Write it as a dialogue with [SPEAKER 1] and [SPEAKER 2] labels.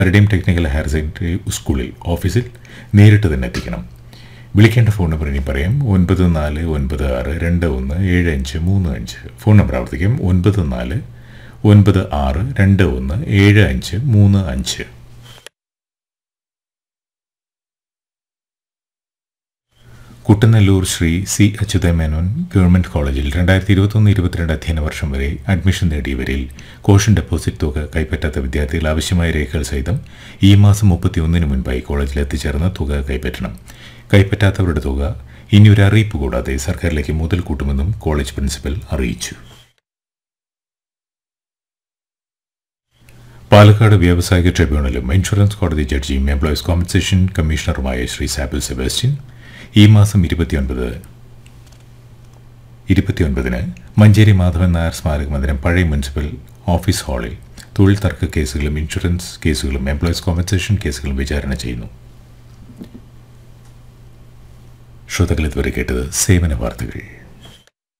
[SPEAKER 1] paradigm technical higher secondary സ്കൂളിൽ ഓഫീസിൽ നേരിട്ട് തന്നെ എത്തിക്കണം വിളിക്കേണ്ട ഫോൺ നമ്പർ ഇനി പറയാം ഒൻപത് നാല് ഒൻപത് ആറ് രണ്ട് ഒന്ന് ഏഴ് അഞ്ച് മൂന്ന് അഞ്ച് ഫോൺ നമ്പർ ആവർത്തിക്കാം ഒൻപത് നാല് ഒൻപത് ആറ് രണ്ട് ഒന്ന് ഏഴ് അഞ്ച് മൂന്ന് അഞ്ച് കുട്ടനെല്ലൂർ ശ്രീ സി അച്യുതമേനോൻ ഗവൺമെന്റ് കോളേജിൽ രണ്ടായിരത്തി ഇരുപത്തൊന്ന് ഇരുപത്തിരണ്ട് അധ്യയന വർഷം വരെ അഡ്മിഷൻ നേടിയവരിൽ കോഷൻ ഡെപ്പോസിറ്റ് തുക കൈപ്പറ്റാത്ത വിദ്യാർത്ഥികൾ ആവശ്യമായ രേഖകൾ സഹിതം ഈ മാസം മുപ്പത്തിയൊന്നിന് മുൻപായി കോളേജിൽ എത്തിച്ചേർന്ന് തുക കൈപ്പറ്റണം കൈപ്പറ്റാത്തവരുടെ തുക ഇനി ഒരു അറിയിപ്പ് കൂടാതെ സർക്കാരിലേക്ക് മുതൽ കൂട്ടുമെന്നും കോളേജ് പ്രിൻസിപ്പൽ അറിയിച്ചു പാലക്കാട് വ്യാവസായിക ട്രിബ്യൂണലും ഇൻഷുറൻസ് കോടതി ജഡ്ജിയും എംപ്ലോയീസ് കോമ്പൻസേഷൻ കമ്മീഷണറുമായ ശ്രീ സാബിൾ സെബാസ്റ്റ്യൻ ഈ മാസം ഇരുപത്തിയൊൻപത് ഇരുപത്തിയൊൻപതിന് മഞ്ചേരി മാധവൻ നായർ സ്മാരക മന്ദിരം പഴയ മുനിസിപ്പൽ ഓഫീസ് ഹാളിൽ തൊഴിൽ തർക്ക കേസുകളും ഇൻഷുറൻസ് കേസുകളും എംപ്ലോയീസ് കോമ്പൻസേഷൻ കേസുകളും വിചാരണ ചെയ്യുന്നു ശ്രോതാക്കൾ ഇതുവരെ കേട്ടത് സേവന വാർത്തകൾ